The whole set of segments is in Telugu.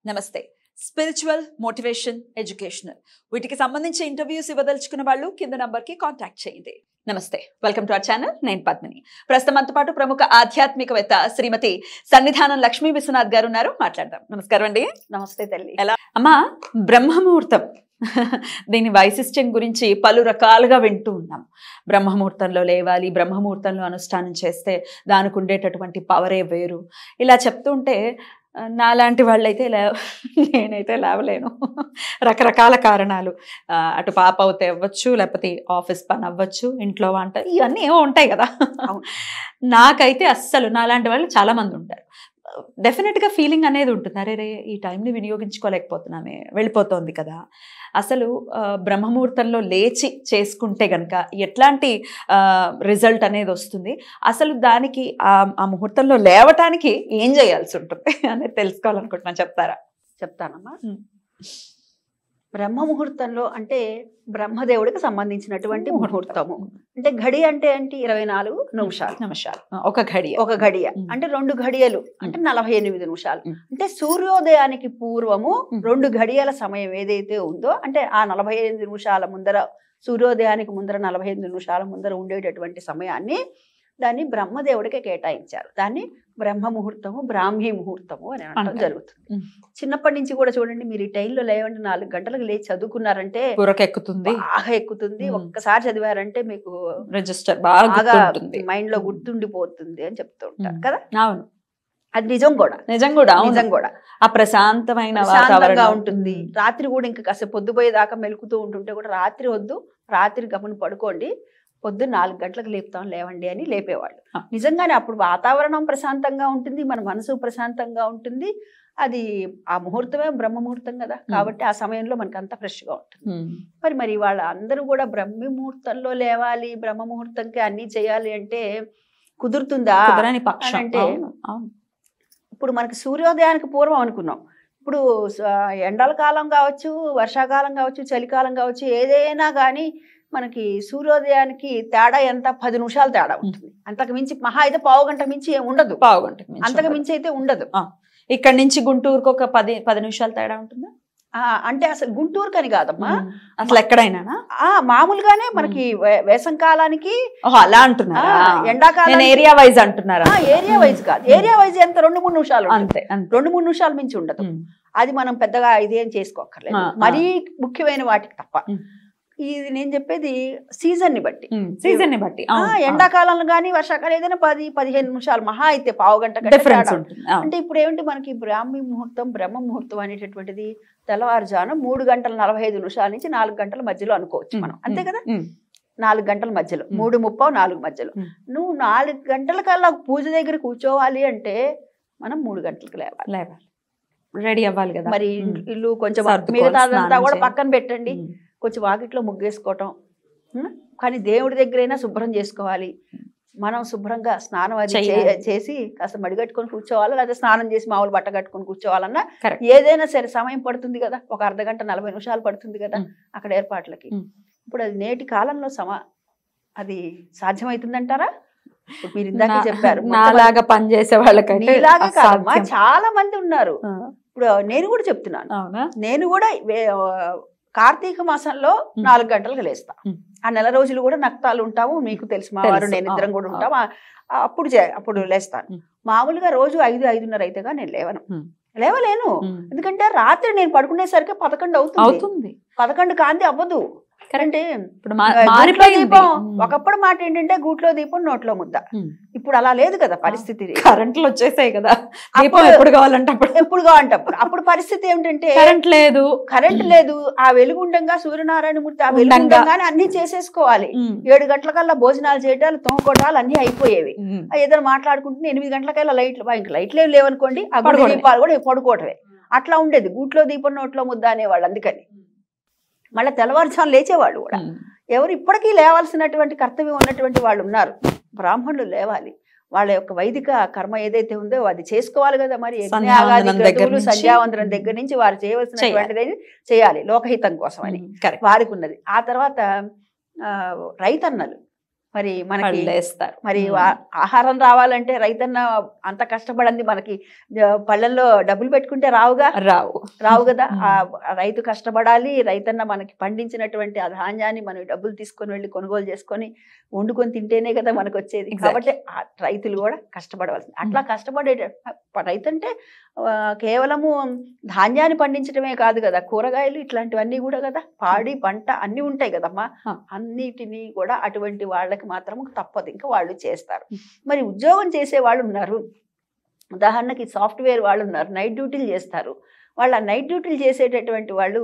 నమస్తే స్పిరిచువల్ మోటివేషన్ ఎడ్యుకేషనల్ వీటికి సంబంధించి ఇంటర్వ్యూస్ ఇవ్వదలుచుకున్న వాళ్ళు కింద నంబర్కి కాంటాక్ట్ చేయండి నమస్తే వెల్కమ్ టు అవర్ ఛానల్ నేను పద్మిని ప్రస్తుతం మనతో పాటు ప్రముఖ ఆధ్యాత్మికవేత్త శ్రీమతి సన్నిధానం లక్ష్మీ విశ్వనాథ్ గారు ఉన్నారు మాట్లాడదాం నమస్కారం అండి నమస్తే తల్లి ఎలా అమ్మా బ్రహ్మముహూర్తం దీని వైశిష్ట్యం గురించి పలు రకాలుగా వింటూ ఉన్నాం బ్రహ్మముహూర్తంలో లేవాలి బ్రహ్మముహూర్తంలో అనుష్ఠానం చేస్తే దానికి ఉండేటటువంటి పవరే వేరు ఇలా చెప్తుంటే ఆ, నాలాంటి వాళ్ళైతే లే నేనైతే లేవలేను రకరకాల కారణాలు ఆ, అటు పాప అవుతే అవ్వచ్చు లేకపోతే ఆఫీస్ పని అవ్వచ్చు ఇంట్లో వంట ఇవన్నీ ఏమో ఉంటాయి కదా అవును. నాకైతే అస్సలు నాలాంటి వాళ్ళు చాలా మంది ఉంటారు డెఫినెట్గా ఫీలింగ్ అనేది ఉంటుంది అరే రే ఈ టైంని వినియోగించుకోలేకపోతున్నామే వెళ్ళిపోతోంది కదా అసలు ఆ, బ్రహ్మముహూర్తంలో లేచి చేసుకుంటే గనక ఎట్లాంటి రిజల్ట్ అనేది వస్తుంది అసలు దానికి ఆ ఆ ముహూర్తంలో లేవటానికి ఏం చేయాల్సి ఉంటుంది అనేది తెలుసుకోవాలనుకుంటున్నాను చెప్తారా చెప్తానమ్మా ఉమ్. బ్రహ్మ ముహూర్తంలో అంటే బ్రహ్మదేవుడికి సంబంధించినటువంటి ముహూర్తము ముహూర్తం. అంటే ఘడి అంటే ఏంటి ఇరవై నాలుగు నిమిషాలు నిమిషాలు ఒక ఘడియ ఒక గడియ ఉమ్. అంటే రెండు ఘడియలు అంటే నలభై ఎనిమిది నిమిషాలు ఉమ్. అంటే సూర్యోదయానికి పూర్వము ఉమ్. రెండు ఘడియల సమయం ఏదైతే ఉందో అంటే ఆ నలభై ఎనిమిది నిమిషాల ముందర సూర్యోదయానికి ముందర నలభై ఎనిమిది నిమిషాల ముందర ఉండేటటువంటి సమయాన్ని దాన్ని బ్రహ్మదేవుడికి కేటాయించారు దాన్ని బ్రహ్మ ముహూర్తము బ్రాహ్మీ ముహూర్తము అని అనడం అంటారు. జరుగుతుంది ఉమ్. చిన్నప్పటి నుంచి కూడా చూడండి మీరు ఈ టైంలో లేవండి నాలుగు గంటలకు లేచి చదువుకున్నారంటే బుర్రకెక్కుతుంది బాగా ఎక్కుతుంది ఉమ్. ఒక్కసారి చదివారంటే మీకు రిజిస్టర్ బాగా బాగా గుర్తుంటుంది మైండ్ లో గుర్తుండిపోతుంది అని చెప్తూ ఉంటారు ఉమ్. కదా అవును అది నిజం కూడా నిజం కూడా అవును. నిజం కూడా ఆ ప్రశాంతమైన ప్రశాంతంగా వాతావరణం ఉంటుంది రాత్రి కూడా ఇంకా కాసేపు పొద్దుపోయేదాకా మెలుకుతూ ఉంటుంటే కూడా రాత్రి వద్దు రాత్రి గమని పడుకోండి పొద్దు నాలుగు గంటలకు లేపుతాం లేవండి అని లేపేవాళ్ళు ఆ. నిజంగానే అప్పుడు వాతావరణం ప్రశాంతంగా ఉంటుంది మన మనసు ప్రశాంతంగా ఉంటుంది అది ఆ ముహూర్తమే బ్రహ్మ ముహూర్తం కదా కాబట్టి ఆ సమయంలో మనకి అంత ఫ్రెష్గా ఉంటుంది ఉమ్. మరి మరి వాళ్ళ అందరూ కూడా బ్రహ్మ ముహూర్తంలో లేవాలి బ్రహ్మ ముహూర్తంకి అన్ని చేయాలి అంటే కుదురుతుందా కుదరని పక్షం అంటే అవును, అవును. ఇప్పుడు మనకి సూర్యోదయానికి పూర్వం అనుకున్నాం ఇప్పుడు స- ఎండల కాలం కావచ్చు వర్షాకాలం కావచ్చు చలికాలం కావచ్చు ఏదైనా కానీ మనకి సూర్యోదయానికి తేడా ఎంత పది నిమిషాలు తేడా ఉంటుంది అంతకు మించి మహా అయితే పావు గంట మించి ఏం ఉండదు పావు గంటకు మించి అంతకు ఉండదు. మించి అయితే ఉండదు ఇక్కడ నుంచి గుంటూరుకు ఒక పది పది నిమిషాలు తేడా ఉంటుందా ఆ, అంటే అసలు గుంటూరుకు అని కాదమ్మా ఉమ్. అసలు ఎక్కడైనా ఆ మామూలుగానే మనకి వే- వేసం కాలానికి ఓహో అలా ఆ, అంటున్నారా నేను ఎండాకాలం ఏరియా వైజ్ అంటున్నారా ఏరియా వైజ్ కాదు ఏరియా వైజ్ ఎంత రెండు మూడు నిమిషాలు ఉంటుంది. అంతే అంతే రెండు మూడు నిమిషాలు మించి ఉండదు ఉమ్. అది మనం పెద్దగా ఇదేం చేసుకోక్కర్లేదు ఆ, ఆ. మరీ ముఖ్యమైన వాటికి తప్ప ఉమ్. ఇది నేను చెప్పేది సీజన్ ని బట్టి ఉమ్. సీజన్ ని బట్టి ఆ, ఎండాకాలంలో కానీ వర్షాకాలం ఏదైనా పది పదిహేను నిమిషాలు మహా అయితే పావు గంట కంటే డిఫరెన్స్ తేడా. ఉంటుంది అవును. అంటే ఇప్పుడు ఏమిటి మనకి బ్రాహ్మీ ముహూర్తం బ్రహ్మ ముహూర్తం అనేటటువంటిది తెల్లవారుజాను మూడు గంటల నలభై ఐదు నిమిషాల నుంచి నాలుగు గంటల మధ్యలో అనుకోవచ్చు మనం అంతే ఉమ్. కదా ఉమ్. నాలుగు గంటల మధ్యలో ఉమ్. మూడు ముప్పావు నాలుగు మధ్యలో ఉమ్. నువ్వు నాలుగు గంటల కల్లా పూజ దగ్గర కూర్చోవాలి అంటే మనం మూడు గంటలకు లేవాలి లేవాలి రెడీ అవ్వాలి కదా మరి ఉమ్. ఇల్లు కొంచెం సర్దుకోవాలి, మిగతాదంతా స్నానం కూడా చేయాలి. పక్కన పెట్టండి ఉమ్. కొంచెం వాకిట్లో ముగ్గేసుకోవటం ఉం? కానీ దేవుడి దగ్గరైనా శుభ్రం చేసుకోవాలి మనం శుభ్రంగా స్నానం అది చే- చెయ్యాలి. చేసి కాస్త మడిగట్టుకొని కూర్చోవాలా లేదా స్నానం చేసి మామూలు బట్ట కట్టుకొని కూర్చోవాలన్నా Correct. ఏదైనా సరే సమయం పడుతుంది కదా ఒక అర్ధ గంట నలభై నిమిషాలు పడుతుంది కదా ఉం. అక్కడ ఏర్పాట్లకి ఉం. ఇప్పుడు అది నేటి కాలంలో సమ అది సాధ్యమవుతుందంటారా ఇప్పుడు మీరు ఇందాక నా- చెప్పారు నాలాగా పనిచేసే వాళ్ళకంటే మీలాగా కాదమ్మా అసాధ్యం. చాలా మంది ఉన్నారు ఆ, ఇప్పుడు నేను కూడా చెప్తున్నాను అవునా నేను కూడా వే- ఆ, కార్తీక మాసంలో ఉం. నాలుగు గంటలకు లేస్తా ఉం. ఆ నెల రోజులు కూడా నక్తాలు ఉంటాము మీకు తెలుసు మా వారు తెలుసు. నేను ఇద్దరం అవును, కూడా ఉంటాం ఆ- ఆ అప్పుడు చే- అప్పుడు లేస్తాను ఉం. మామూలుగా రోజు ఐదు ఐదున్నర అయితేగా నేను లేవను ఉం. లేవలేను ఉమ్. ఎందుకంటే రాత్రి నేను పడుకునేసరికి పదకొండు అవుతుంది అవుతుంది పదకొండు కాంతి అవ్వదు అంటే ఇప్పుడు మా- ఆ, గూట్లో మారిపోయింది దీపం ఉమ్. ఒకప్పుడు మాట ఏంటంటే గూట్లో దీపం నోట్లో ముద్ద ఉమ్. ఇప్పుడు అలా లేదు కదా పరిస్థితి కరెంట్లు వచ్చేసాయి కదా దీపం అప్పుడు- ఎప్పుడు కావాలంటే అప్పుడు ఎప్పుడుగా అంటప్పుడు అప్పుడు పరిస్థితి ఏమిటంటే కరెంట్ లేదు కరెంట్ లేదు ఆ వెలుగుండంగా సూర్యనారాయణ మూర్తి ఆ ఉండంగా. వెలుగుండంగానే అన్ని చేసేసుకోవాలి ఉమ్. ఏడు గంటలకల్లా భోజనాలు చేయటాలు తోముకోవటాలు అన్ని అయిపోయేవి ఉమ్. ఆ ఏదైనా మాట్లాడుకుంటే ఎనిమిది గంటలకల్లా లైట్లు బా, ఇంక లైట్లు ఏమి లేవనుకోండి ఆ గుడి పడుకోవడమే. దీపాలు కూడా పడుకోవటమే అట్లా ఉండేది గూట్లో దీపం నోట్లో ముద్ద అనేవాళ్ళు అందుకని మళ్ళీ తెల్లవారుజాము లేచేవాళ్ళు కూడా ఉమ్. ఎవరు ఇప్పటికీ లేవాల్సినటువంటి కర్తవ్యం ఉన్నటువంటి వాళ్ళు ఉన్నారు బ్రాహ్మణులు లేవాలి వాళ్ళ యొక్క వైదిక కర్మ ఏదైతే ఉందో అది చేసుకోవాలి కదా మరి యజ్ఞయాగాది సంధ్యావందనం దగ్గర క్రతువులు, నుంచి. సంధ్యావందనం దగ్గర నుంచి వారు చేయవలసినటువంటిది చేయాలి లోకహితం కోసం అని కరెక్ట్ వారికి ఉన్నది ఆ తర్వాత ఆ, రైతన్నలు మరి మనకి వాళ్ళు వేస్తారు మరి ఉమ్. ఆ- ఆహారం రావాలంటే రైతన్న అంత కష్టపడింది మనకి ఆ, పళ్ళల్లో డబ్బులు పెట్టుకుంటే రావుగా రావు రావు కదా ఉమ్. ఆ రైతు కష్టపడాలి రైతన్న మనకి పండించినటువంటి ఆ ధాన్యాన్ని మనం డబ్బులు తీసుకొని వెళ్ళి కొనుగోలు చేసుకొని వండుకొని తింటేనే కదా మనకు వచ్చేది Exactly. కాబట్టి ఆ రైతులు కూడా కష్టపడవలసింది అట్లా కష్టపడే రైతు అంటే ఆ, కేవలము ధాన్యాన్ని పండించడమే కాదు కదా కూరగాయలు ఇట్లాంటివన్నీ కూడా కదా పాడి పంట అన్నీ ఉంటాయి కదమ్మా ఆ. అన్నిటినీ కూడా అటువంటి వాళ్ళకి మాత్రం తప్పదు ఇంకా వాళ్ళు చేస్తారు ఉమ్. మరి ఉద్యోగం చేసే వాళ్ళు ఉన్నారు ఉదాహరణకి సాఫ్ట్వేర్ వాళ్ళు ఉన్నారు నైట్ డ్యూటీలు చేస్తారు వాళ్ళ నైట్ డ్యూటీలు చేసేటటువంటి వాళ్ళు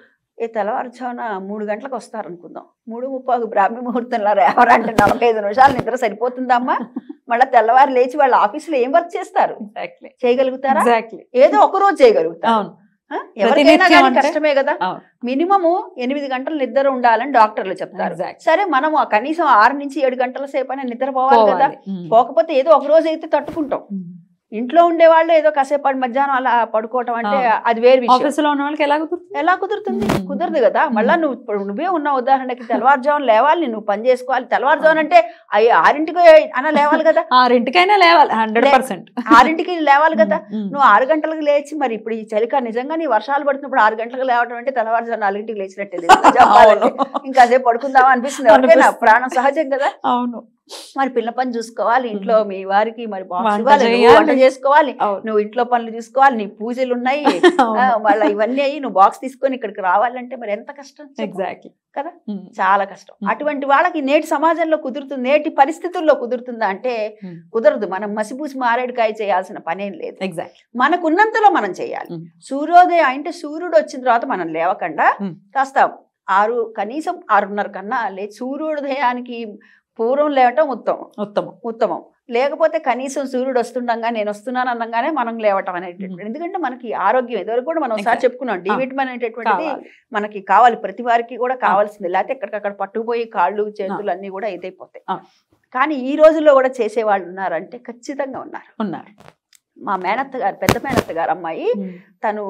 ఏ తెల్లవారుజామున మూడు గంటలకు వస్తారు అనుకుందాం మూడు ముప్పాకు బ్రాహ్మీ ముహూర్తంలో ఎవరంటే నలభై ఐదు నిమిషాలు నిద్ర సరిపోతుందమ్మా మళ్ళీ తెల్లవారు లేచి వాళ్ళ ఆఫీసులో ఏం వర్క్ చేస్తారు ఎగ్జాక్ట్లీ చేయగలుగుతారా ఎగ్జాక్ట్లీ ఏదో ఒక రోజు చేయగలుగుతారు అవును ఆ? ఎవరికైనా ప్రతినిత్యం కానీ అంటే? కష్టమే కదా అవును. మినిమము ఎనిమిది గంటలు నిద్ర ఉండాలని డాక్టర్లు చెప్తారు Exactly. సరే మనం ఆ కనీసం ఆరు నుంచి ఏడు గంటల సేపు అయినా నిద్రపోవాలి కదా పోవాలి. ఉమ్. పోకపోతే ఏదో ఒక రోజు అయితే తట్టుకుంటాం ఉమ్. ఇంట్లో ఉండే వాళ్ళు ఏదో కాసేపు మధ్యాహ్నం అలా పడుకోవటం అంటే అవును. అది వేరు విషయం ఆఫీసులో ఉన్న వాళ్ళకి ఎలా కుదురుతుంది ఎలా కుదురుతుంది మ్మ్. కుదరదు కదా మళ్ళా నువ్వు ఇప్పుడు నువ్వే ఉన్న ఉదాహరణకి తెల్లవారుజామున లేవాలి నువ్వు పని చేసుకోవాలి తెల్లవారుజామున అంటే అయ్యి ఆరింటికి అన్న లేవాలి కదా ఆరింటికైనా లేవాలి హండ్రెడ్ లే- పర్సెంట్ ఆరింటికి లేవాలి కదా నువ్వు ఆరు గంటలకు లేచి మరి ఇప్పుడు ఈ చలిక నిజంగా నీ వర్షాలు పడుతున్నప్పుడు ఆరు గంటలకు లేవడం అంటే తెల్లవారుజామున నాలుగింటికి లేచినట్టే తెలుసు చెప్పాలంటే. ఇంకా అదే పడుకుందామా అనిపిస్తుంది ఎవరికైనా అనిపిస్తుంది. ప్రాణం సహజం కదా అవును మరి పిల్ల పని చూసుకోవాలి ఇంట్లో మీ వారికి మరి బాక్స్ వంట ఇవ్వాలి నువ్వు చేయాలి. వంట చేసుకోవాలి అవును నువ్వు ఇంట్లో పనులు చూసుకోవాలి నీ పూజలు ఉన్నాయి ఆ, అవును మళ్ళీ ఇవన్నీ అయ్యి నువ్వు బాక్స్ తీసుకొని ఇక్కడికి రావాలంటే మరి ఎంత కష్టం చెప్పు. ఎగ్జాక్ట్లీ కదా? చాలా కష్టం అటువంటి వాళ్ళకి నేటి సమాజంలో కుదురుతుంది నేటి పరిస్థితుల్లో కుదురుతుందా అంటే Hmm. కుదరదు మనం మసిపూసి మారేడుకాయ చేయాల్సిన పనేం లేదు ఎగ్జాక్ట్లీ మనకున్నంతలో మనం చేయాలి Hmm. సూర్యోదయం అంటే సూర్యుడు వచ్చిన తర్వాత మనం లేవకుండా Hmm. కాస్త ఆరు కనీసం ఆరున్నర కన్నా లే సూర్యోదయానికి పూర్వం లేవటం ఉత్తమం ఉత్తమం ఉత్తమం లేకపోతే కనీసం సూర్యుడు వస్తుండగా నేను వస్తున్నాను అనగానే మనం లేవటం అనేటటువంటి ఎందుకంటే మనకి ఆరోగ్యం ఇదివరకు కూడా మనం ఒకసారి Exactly. చెప్పుకున్నాం డి విటమిన్ అనేటటువంటిది కావాలి మనకి కావాలి ప్రతి వారికి కూడా కావాల్సింది లేకపోతే ఎక్కడికక్కడ పట్టుకుపోయి కాళ్ళు చేతులు అన్ని కూడా ఇదైపోతాయి ఆ. కానీ ఈ రోజుల్లో కూడా చేసే వాళ్ళు ఉన్నారంటే ఖచ్చితంగా ఉన్నారు ఉన్నారు మా మేనత్త గారు పెద్ద మేనత్త గారు అమ్మాయి తను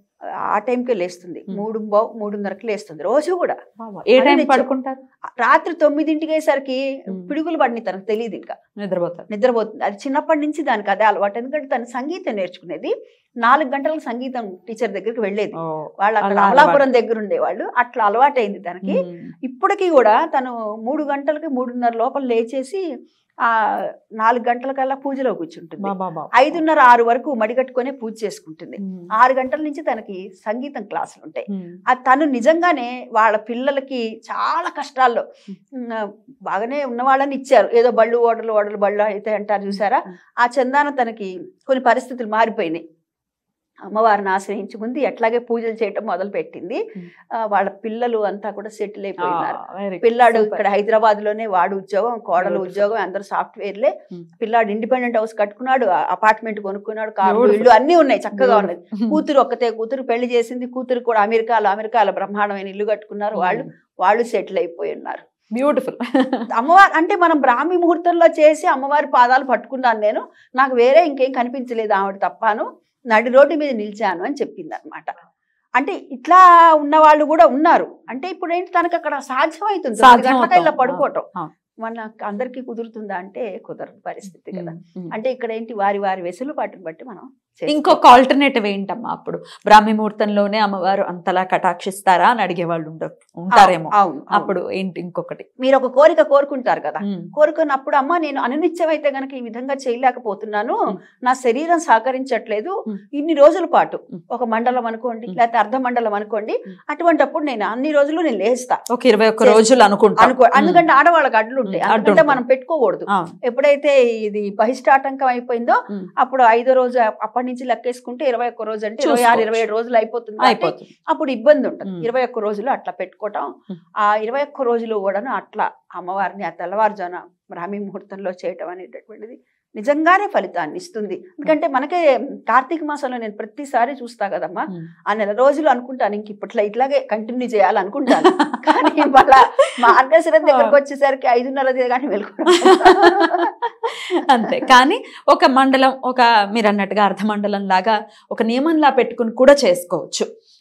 ఆ టైంకి లేస్తుంది Hmm. మూడు బావు మూడున్నరకి లేస్తుంది రోజు కూడా ఏ అదే టైం నిత్యం. పడుకుంటారు రాత్రి తొమ్మిదింటికి అయ్యేసరికి Hmm. పిడుగులు పడినాయి తనకు తెలియదు ఇంకా నిద్రపోతారు నిద్రపోతుంది అది చిన్నప్పటి నుంచి దానికి అదే అలవాటు ఎందుకంటే తను సంగీతం నేర్చుకునేది నాలుగు గంటలకు సంగీతం టీచర్ దగ్గరికి వెళ్ళేది ఓ, వాళ్ళు అక్కడ అలా అమలాపురం దగ్గర ఉండేవాళ్ళు అట్లా అలవాటైంది తనకి ఉమ్. ఇప్పటికీ కూడా తను మూడు గంటలకి మూడున్నర లోపల లేచేసి ఆ నాలుగు గంటలకల్లా పూజలో కూర్చుంటుంది బా, బా, బా. ఐదున్నర ఆరు వరకు మడిగట్టుకునే పూజ చేసుకుంటుంది ఉమ్. ఆరు గంటల నుంచి తనకి సంగీతం క్లాసులు ఉంటాయి ఉమ్. ఆ తను నిజంగానే వాళ్ళ పిల్లలకి చాలా కష్టాల్లో ఉమ్, బాగానే ఉన్న వాళ్ళని ఇచ్చారు ఏదో బళ్ళు ఓడలు ఓడలు బళ్ళు అయితే అంటారు చూసారా ఆ చందాన తనకి కొన్ని పరిస్థితులు మారిపోయినాయి అమ్మవారిని ఆశ్రయించుకుంది ఎట్లాగే పూజలు చేయటం మొదలు పెట్టింది Hmm. ఆ, వాళ్ళ పిల్లలు అంతా కూడా సెటిల్ అయిపోయినారు ఆ, very good. పిల్లాడు Super. ఇక్కడ హైదరాబాద్ లోనే వాడు ఉద్యోగం కోడలు Beautiful. ఉద్యోగం అందరు సాఫ్ట్వేర్లే Hmm. పిల్లాడు ఇండిపెండెంట్ హౌస్ కట్టుకున్నాడు అపార్ట్మెంట్ కొనుక్కున్నాడు కారు Beautiful. ఇల్లు అన్ని ఉన్నాయి చక్కగా ఉన్నది Beautiful. కూతురు ఒక్కతే కూతురు పెళ్లి చేసింది కూతురు కూడా అమెరికాలో అమెరికాలో బ్రహ్మాండమైన ఇల్లు కట్టుకున్నారు వాళ్ళు వాళ్ళు సెటిల్ అయిపోయి ఉన్నారు బ్యూటిఫుల్ అమ్మవారు అంటే మనం బ్రాహ్మీ ముహూర్తంలో చేసి అమ్మవారి పాదాలు పట్టుకున్నాను నేను నాకు వేరే ఇంకేం కనిపించలేదు ఆవిడ తప్పాను నడి రోడ్డు మీద నిలిచాను అని చెప్పింది అనమాట అంటే ఇట్లా ఉన్న వాళ్ళు కూడా ఉన్నారు అంటే ఇప్పుడు ఏంటి తనకు అక్కడ సాధ్యమవుతుంది తొమ్మిది సాధ్యం గంటలకు ఇలా అవుతాం. పడుకోవటం ఆ. మన అందరికీ కుదురుతుందా అంటే కుదరదు పరిస్థితి కదా ఉమ్. అంటే ఇక్కడ ఏంటి వారి వారి వెసులుబాటుని బట్టి మనం చేసుకోవాలి. ఇంకొక ఆల్టర్నేటివ్ ఏంటమ్మా అప్పుడు బ్రాహ్మీ ముహూర్తంలోనే అమ్మవారు అంతలా కటాక్షిస్తారా అని అడిగే వాళ్ళు ఉండ ఉంటారేమో అవును అవును. అప్పుడు ఏంటి ఇంకొకటి మీరు ఒక కోరిక కోరుకుంటారు కదా ఉమ్. కోరుకున్నప్పుడు అమ్మ నేను అనునిత్యం అయితే గనక ఈ విధంగా చేయలేకపోతున్నాను మ్. నా శరీరం సహకరించట్లేదు మ్. ఇన్ని రోజుల పాటు మ్. ఒక మండలం అనుకోండి మ్. లేకపోతే అర్ధ మండలం అనుకోండి మ్. అటువంటప్పుడు నేను అన్ని రోజులు నేను లేస్తా ఒక ఇరవై ఒక్క చేసి- రోజులు అనుకుంటా అనుకో ఎందుకంటే ఆడవాళ్ళకి అడ్డులు ఉంటాయి మ్. అడ్డు అందుకంటే ఉంటుంది. మనం పెట్టుకోకూడదు ఎప్పుడైతే ఇది బహిష్టాటంకం అయిపోయిందో మ్. అప్పుడు ఐదో రోజు అప్పటి నుంచి లెక్కేసుకుంటే ఇరవై ఒక్క రోజు అంటే ఇరవై ఆరు చూసుకోవచ్చు. ఇరవై ఏడు రోజులు అయిపోతుంది కాబట్టి అయిపోతుంది అప్పుడు ఇబ్బంది ఉంటుంది మ్. ఇరవై ఒక్క రోజులు అట్లా పెట్టుకోవటం మ్. ఆ ఇరవై ఒక్క రోజులు కూడా అట్లా అమ్మవారిని ఆ తెల్లవారుజాన బ్రాహ్మీ ముహూర్తంలో చేయటం అనేటటువంటిది నిజంగానే ఫలితాన్ని ఇస్తుంది ఎందుకంటే మనకే కార్తీక మాసంలో నేను ప్రతిసారి చూస్తా కదమ్మా ఉమ్. ఆ నెల రోజులు అనుకుంటాను ఇంక ఇప్పట్లో ఇట్లాగే కంటిన్యూ చేయాలనుకుంటాను కానీ మళ్ళా మార్గశిరం దగ్గరకు వచ్చేసరికి ఐదున్నరది కానీ వెళ్ళుకోవడం అంతే కానీ ఒక మండలం ఒక మీరు అన్నట్టుగా అర్ధ మండలం లాగా ఒక నియమంలా పెట్టుకుని కూడా చేసుకోవచ్చు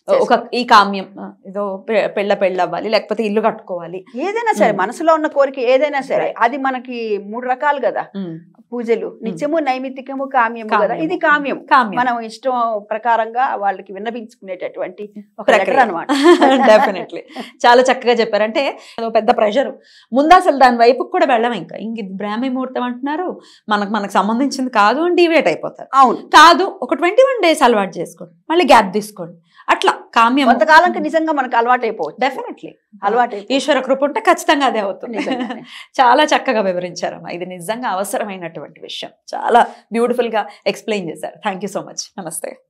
ఒక ఈ కామ్యం ఆ, ఏదో పె- పెళ్ళ పెళ్ళ అవ్వాలి లేకపోతే ఇల్లు కట్టుకోవాలి ఏదైనా సరే ఉమ్. మనసులో ఉన్న కోరిక ఏదైనా సరే Right. అది మనకి మూడు రకాలు కదా ఉమ్, పూజలు నిత్యము నైమిత్తికము కామ్యము కదా కామ్యము. ఇది కామ్యం కామ్యం మనం ఇష్టం ప్రకారంగా వాళ్ళకి విన్నపించుకునేటటువంటి ఒక ప్రక్రియ. లెటర్ అనమాట డెఫినెట్లీ చాలా చక్కగా చెప్పారు అంటే అదో పెద్ద ప్రెషర్ ముందు అసలు దాని వైపుకి కూడా వెళ్ళం ఇంకా ఇంక ఇది బ్రాహ్మీ ముహూర్తం అంటున్నారు మనకు మనకు సంబంధించింది కాదు అని డివేట్ అయిపోతారు అవును కాదు ఒక ట్వంటీ వన్ డేస్ అలవాటు చేసుకోండి మళ్ళీ గ్యాప్ తీసుకోండి అట్లా కామ్యం కొంతకాలంకి నిజంగా మనకు అలవాటు అయిపోవచ్చు డెఫినెట్లీ అలవాటు ఈశ్వర కృప ఉంటే ఖచ్చితంగా అదే అవుతుంది నిజంగానే. చాలా చక్కగా వివరించారమ్మా ఇది నిజంగా అవసరమైనటువంటి విషయం చాలా బ్యూటిఫుల్ గా ఎక్స్ప్లెయిన్ చేశారు థ్యాంక్ యూ సో మచ్ నమస్తే